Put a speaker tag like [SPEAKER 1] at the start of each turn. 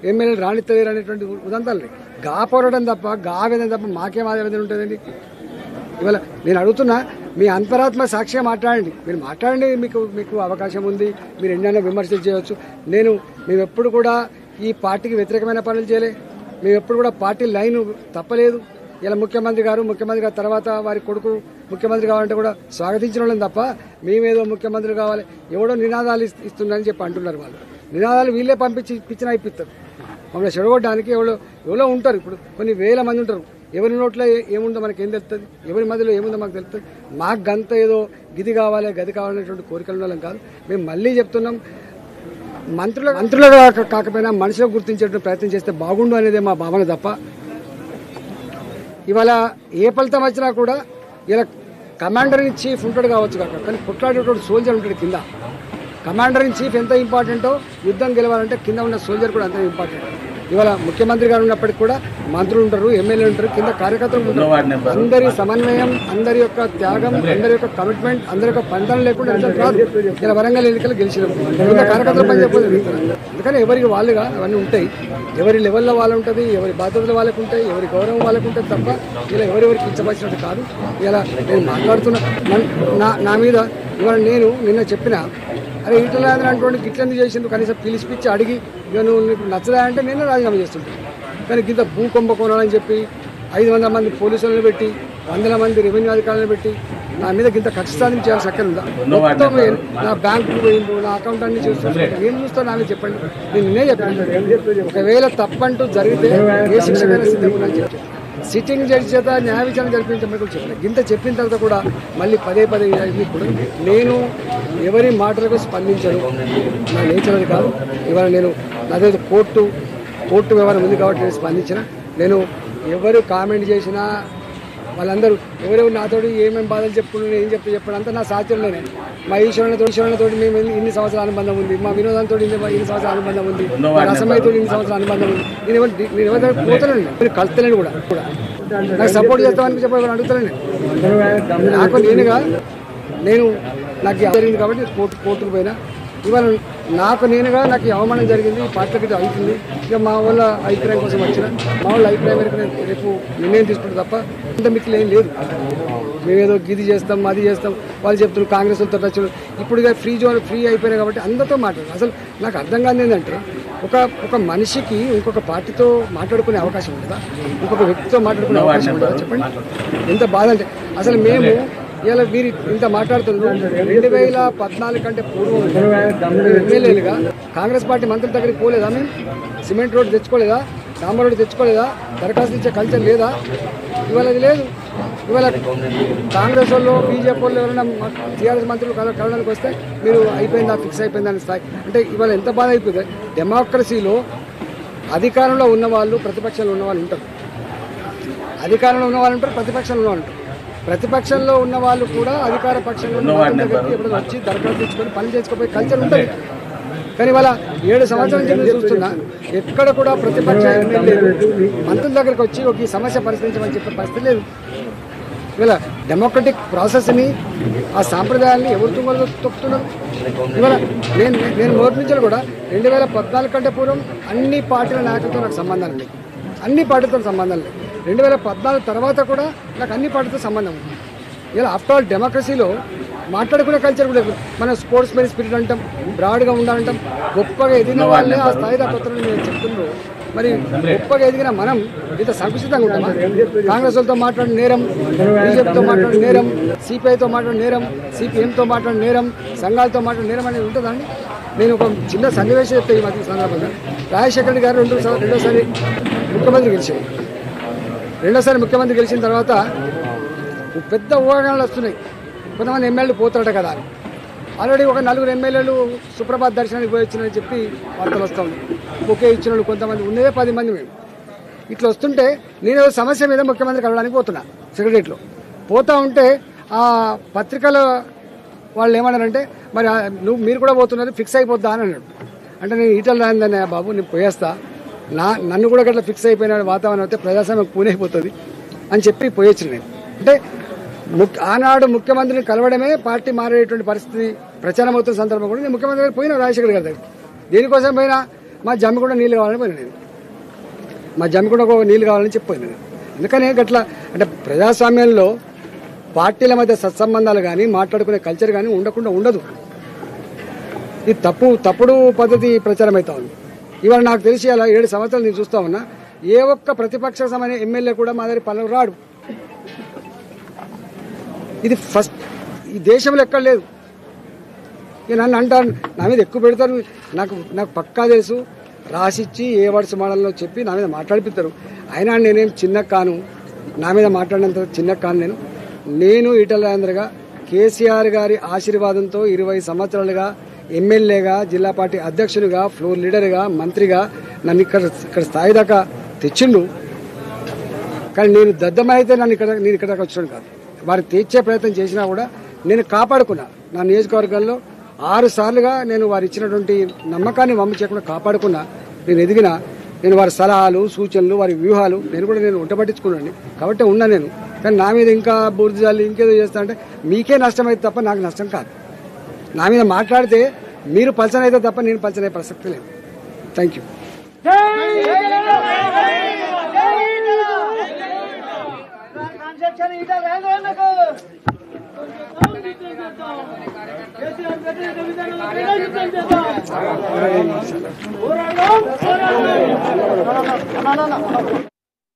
[SPEAKER 1] ఎమ్మెల్యేలు రాణిత్తలేరు అనేటువంటి ఉదంతాలు గా పోరాటం తప్ప గా ఆవేదన తప్ప మాకేం ఆవేదన ఉంటుందండి ఇవాళ నేను అడుగుతున్నా మీ అంతరాత్మ సాక్షిగా మాట్లాడండి మీరు మాట్లాడండి మీకు మీకు అవకాశం ఉంది మీరు ఎన్నైనా విమర్శలు చేయవచ్చు నేను మేము ఎప్పుడు కూడా ఈ పార్టీకి వ్యతిరేకమైన పనులు చేయలే మేము ఎప్పుడు కూడా పార్టీ లైన్ తప్పలేదు ఇలా ముఖ్యమంత్రి గారు ముఖ్యమంత్రి గారు తర్వాత వారి కొడుకు ముఖ్యమంత్రి కావాలంటే కూడా స్వాగతించిన వాళ్ళని తప్ప మేమేదో ముఖ్యమంత్రి కావాలి ఎవడో నినాదాలు ఇస్- ఇస్తున్నారని చెప్పి అంటున్నారు వాళ్ళు నినాదాలు వీళ్ళే పంపించి ఇప్పించినా ఇప్పిస్తారు మమ్మల్ని చెడగొట్టడానికి ఎవరో ఎవరో ఉంటారు ఇప్పుడు కొన్ని వేల మంది ఉంటారు ఎవరి నోట్లో ఏ- ఏముందో మనకి ఏం తెలుస్తుంది ఎవరి మధ్యలో ఏముందో మాకు తెలుస్తుంది మాకు గంత ఏదో గిది కావాలి గది కావాలనేటువంటి కోరికలు ఉన్న వాళ్ళం కాదు మేము మళ్ళీ చెప్తున్నాం మంత్రుల మంత్రులుగా కాక- కాకపోయినా మనుషులకు గుర్తించేటువంటి ప్రయత్నం చేస్తే బాగుండు అనేదే మా భావన తప్ప ఇవాళ ఏ ఫలితం వచ్చినా కూడా ఇలా కమాండర్ ఇన్ చీఫ్ ఉంటాడు కావచ్చు కాక కానీ కొట్లాడేటువంటి సోల్జర్ ఉంటాడు కింద కమాండర్ ఇన్ చీఫ్ ఎంత ఇంపార్టెంటో యుద్ధం గెలవాలంటే కింద ఉన్న సోల్జర్ కూడా అంతే ఇంపార్టెంట్ ఇవాళ ముఖ్యమంత్రి గారు ఉన్నప్పటికీ కూడా మంత్రులు ఉంటారు ఎమ్మెల్యేలు ఉంటారు కింద కార్యకర్తలు ఉంటారు అందరి సమన్వయం అందరి యొక్క త్యాగం అందరి యొక్క కమిట్మెంట్ అందరి యొక్క పందం లేకుండా రిజల్ట్ రాదు ఇలా వరంగల్ ఎన్నికలు గెలిచినాం కింద కార్యకర్తలు పని చెప్పదు అందుకని ఎవరికి వాళ్ళుగా అవన్నీ ఉంటాయి ఎవరి లెవెల్లో వాళ్ళు ఉంటుంది ఎవరి బాధ్యతలు వాళ్ళకు ఉంటాయి ఎవరి గౌరవం వాళ్ళకు ఉంటుంది తప్ప ఇలా ఎవరెవరికి ఇచ్చవలసినట్టు కాదు ఇలా నేను మాట్లాడుతున్నా నన్- నా నా మీద ఇవాళ నేను నిన్న చెప్పిన అరే ఇట్లా అటువంటి గిట్లెందుకు చేసిండు కనీసం పిలిచిపిచ్చి అడిగి ఇక నువ్వు నీకు నచ్చదా అంటే నేనే రాజీనామా చేస్తుంటాను కానీ గింత భూ కుంభకోణాలని చెప్పి ఐదు వందల మంది పోలీసులను పెట్టి వందల మంది రెవెన్యూ అధికారులను పెట్టి నా మీద గింత కక్ష సాధన చేయాల్సి అక్కడ ఉందా మొత్తం ఏ- నా బ్యాంకు పోయిండు నా అకౌంట్ అన్ని చూస్తుంటే ఏం చూస్తా నామే చెప్పండి నేను నిన్నే చెప్పాను ఒకవేళ తప్పంటూ జరిగితే ఏ శిక్షకైనా సిద్ధంగా ఉందని చెప్పాను సిట్టింగ్ జడ్జి చేత న్యాయ విచారణ జరిపించమని కూడా చెప్పాను ఇంత చెప్పిన తర్వాత కూడా మళ్ళీ పదే పదే ఇది కూడా నేను ఎవరి మాటలకు స్పందించను నా నేచర్ అది కాదు ఇవాళ నేను నాదేదో కోర్టు కోర్టు వ్యవహారం ఉంది కాబట్టి నేను స్పందించిన నేను ఎవరు కామెంట్ చేసినా వాళ్ళందరూ ఎవరెవరు నాతోటి ఏమేమి బాధలు చెప్పుకున్నాను ఏం చెప్తే చెప్పడం అంతా నా సాధ్యంలోనే మా ఈశ్వరునితో ఈశ్వరునితో మేము ఇన్ని- ఇన్ని సంవత్సరాల అనుబంధం ఉంది మా వినోదంతో ఇన్ని ఇన్ని సంవత్సరాల అనుబంధం ఉంది మా రసమయ్యతో ఇన్ని సంవత్సరాల అనుబంధం ఉంది నేను ఎవరు నేను ఎవరి దగ్గర పోతలేను నేను కలుస్తలేను కూడా కూడా నాకు సపోర్ట్ చేస్తామని చెప్పి ఎవరు అడుగుతలేను నేను. నాకు నేనుగా నేను నాకు ఇది జరిగింది కాబట్టి కోర్టు కోర్టుకు పోయినా ఇవాళ నాకు నేనుగా నాకు ఈ అవమానం జరిగింది ఈ పార్టీకి ఇది అవుతుంది ఇక మా వాళ్ళ అభిప్రాయం కోసం వచ్చిన మా వాళ్ళ అభిప్రాయం మేరకు నేను రేపు నిర్ణయం తీసుకుంటే తప్ప ఇంత మీకు ఏం లేదు మేమేదో గిది చేస్తాం అది చేస్తాం వాళ్ళు చెప్తున్నారు కాంగ్రెస్ వాళ్ళతో టచ్ ఇప్పుడు ఇక ఫ్రీ జోన్ ఫ్రీ అయిపోయినాయి కాబట్టి అందరితో మాట్లాడు అసలు నాకు అర్థం కాదు ఏంటంటే ఒక ఒక మనిషికి ఇంకొక పార్టీతో మాట్లాడుకునే అవకాశం ఉంటుందా ఇంకొక వ్యక్తితో మాట్లాడుకునే అవకాశం ఉంటుందా చెప్పండి ఎంత బాధ అంటే అసలు మేము ఇలా మీరు ఇంత మాట్లాడుతున్నారు రెండు వేల పద్నాలుగు కంటే పూర్వం ఎమ్మెల్యేలుగా కాంగ్రెస్ పార్టీ మంత్రుల దగ్గరికి పోలేదా మేము సిమెంట్ రోడ్డు తెచ్చుకోలేదా డాంబర్ రోడ్డు తెచ్చుకోలేదా దరఖాస్తు ఇచ్చే కల్చర్ లేదా ఇవాళ అది లేదు ఇవాళ కాంగ్రెస్ వాళ్ళు బీజేపీ వాళ్ళు ఎవరైనా టీఆర్ఎస్ మంత్రులు కల- కలవడానికి వస్తే మీరు అయిపోయిందా ఫిక్స్ అయిపోయిందా అని స్థాయి అంటే ఇవాళ ఎంత బాధ అయిపోతుంది డెమోక్రసీలో అధికారంలో ఉన్న వాళ్ళు ప్రతిపక్షంలో ఉన్న వాళ్ళు ఉంటారు అధికారంలో ఉన్న వాళ్ళు ఉంటారు ప్రతిపక్షంలో ఉన్న వాళ్ళు ఉంటారు ప్రతిపక్షంలో ఉన్న వాళ్ళు కూడా అధికార పక్షంలో ఉన్న వాళ్ళ దగ్గరికి ఎప్పుడైనా వచ్చి దరఖాస్తు తెచ్చుకొని పని చేసుకోపోయే కల్చర్ ఉంటుంది కానీ వాళ్ళ ఏడు సంవత్సరాల నుంచి నేను చూస్తున్నా ఎక్కడ కూడా ప్రతిపక్ష ఎమ్మెల్యేలు మంత్రుల దగ్గరికి వచ్చి ఒక ఈ సమస్య పరిష్కరించమని చెప్పే పరిస్థితి లేదు ఇవాళ డెమోక్రటిక్ ప్రాసెస్ని ఆ సాంప్రదాయాన్ని ఎవరు తుంగలు తొక్కుతున్నారు ఇవాళ నేను నేను మొదటి నుంచి కూడా రెండు వేల పద్నాలుగు కంటే పూర్వం అన్ని పార్టీల నాయకులతో నాకు సంబంధాలు ఉన్నాయి అన్ని పార్టీలతో సంబంధాలు ఉన్నాయి రెండు వేల పద్నాలుగు తర్వాత కూడా నాకు అన్ని పార్టీలతో సంబంధం ఉంది ఇలా ఆఫ్టర్ ఆల్ డెమోక్రసీలో మాట్లాడుకునే కల్చర్ కూడా లేదు. మనం స్పోర్ట్స్ మెన్ స్పిరిట్ అంటాం బ్రాడ్గా ఉండాలంటాం గొప్పగా ఎదిగిన వాళ్ళే ఆ స్థాయి దాకొత్తరని నేను చెప్తున్నారు మరి గొప్పగా ఎదిగిన మనం ఇంత సంకుచితంగా ఉంటామా కాంగ్రెస్ వాళ్ళతో మాట్లాడిన నేరం బీజేపీతో మాట్లాడిన నేరం సిపిఐతో మాట్లాడిన నేరం సిపిఎంతో మాట్లాడిన నేరం సంఘాలతో మాట్లాడిన నేరం అనేది ఉంటుందండి నేను ఒక చిన్న సన్నివేశం చెప్తే ఈ మధ్య సందర్భంగా రాజశేఖర రెడ్డి గారు రెండు రెండోసారి ముఖ్యమంత్రి గెలిచారు రెండోసారి ముఖ్యమంత్రి గెలిచిన తర్వాత పెద్ద ఊహాగానాలు వస్తున్నాయి కొంతమంది ఎమ్మెల్యేలు పోతారట కదా అని ఆల్రెడీ ఒక నలుగురు ఎమ్మెల్యేలు సుప్రభాత్ దర్శనానికి పోయి వచ్చినని చెప్పి వార్తలు వస్తూ ఉన్నాయి ఒకే ఇచ్చిన వాళ్ళు కొంతమంది ఉన్నదే పది మంది మేము ఇట్లా వస్తుంటే నేను ఏదో సమస్య మీద ముఖ్యమంత్రి కలవడానికి పోతున్నా సెక్రటరీలో పోతా ఉంటే ఆ పత్రికల వాళ్ళు ఏమన్నారంటే మరి ఆ నువ్వు మీరు కూడా పోతున్నారు ఫిక్స్ అయిపోద్దా అని అన్నాడు అంటే నేను ఈటలు రాయిందన్న బాబు నేను పోయేస్తా నా నన్ను కూడా గట్లా ఫిక్స్ అయిపోయిన వాతావరణం అయితే ప్రజాస్వామ్యం పూనైపోతుంది అని చెప్పి పోయొచ్చు నేను అంటే ముక్- ఆనాడు ముఖ్యమంత్రిని కలవడమే పార్టీ మారేటువంటి పరిస్థితి ప్రచారం అవుతున్న సందర్భం కూడా నేను ముఖ్యమంత్రి గారు పోయినా రాజశేఖర్ గారి దగ్గర దేనికోసం పోయినా మా జమ్మి కూడా నీళ్ళు కావాలని పోయినా నేను మా జమ్మి కూడా ఒక నీళ్ళు కావాలని చెప్పిపోయినా నేను ఎందుకని గట్లా అంటే ప్రజాస్వామ్యంలో పార్టీల మధ్య సత్సంబంధాలు కానీ మాట్లాడుకునే కల్చర్ కానీ ఉండకుండా ఉండదు ఇది తప్పు తప్పుడు పద్ధతి ప్రచారం అవుతా ఉంది ఇవాళ నాకు తెలిసి అలా ఏడు సంవత్సరాలు నేను చూస్తా ఉన్నా ఏ ఒక్క ప్రతిపక్ష సమైన ఎమ్మెల్యే కూడా మా దగ్గర పనులు రాడు ఇది ఫస్ట్ ఈ దేశంలో ఎక్కడ లేదు ఇక నన్ను అంటాను నా మీద ఎక్కువ పెడతారు నాకు నాకు పక్కా తెలుసు రాసిచ్చి ఏ వర్డ్స్ మోడల్లో చెప్పి నా మీద మాట్లాడిపిస్తారు అయినా నేనేం చిన్న కాను నా మీద మాట్లాడినంత చిన్న కాను నేను నేను ఈటల రాజేంద్రగా కేసీఆర్ గారి ఆశీర్వాదంతో ఇరవై సంవత్సరాలుగా ఎమ్మెల్యేగా జిల్లా పార్టీ అధ్యక్షునిగా ఫ్లోర్ లీడర్గా మంత్రిగా నన్ను ఇక్కడ ఇక్కడ స్థాయి దాకా తెచ్చిండు కానీ నేను దద్దమైతే నన్ను ఇక్కడ నేను ఇక్కడ దాకా వచ్చాను కాదు వారు తీర్చే ప్రయత్నం చేసినా కూడా నేను కాపాడుకున్నా నా నియోజకవర్గంలో ఆరు సార్లుగా నేను వారు ఇచ్చినటువంటి నమ్మకాన్ని వమ్మ చేయకుండా కాపాడుకున్నా నేను ఎదిగిన నేను వారి సలహాలు సూచనలు వారి వ్యూహాలు నేను కూడా నేను ఉంటపట్టించుకున్నాను కాబట్టి ఉన్నా నేను కానీ నా మీద ఇంకా బూర్ది జాలి ఇంకేదో చేస్తా అంటే మీకే నష్టం అయితే తప్ప నాకు నష్టం కాదు నా మీద మాట్లాడితే మీరు పలచన అయితే తప్ప నేను పలచనే ప్రసక్తి లేదు థ్యాంక్ యూ
[SPEAKER 2] ట్రాన్సాక్షన్ ఇట రాజేంద్రకు కేసీఆర్ వ్యతిరేక విధానాలను చేద్దాం పోరాడదాం పోరాడదాం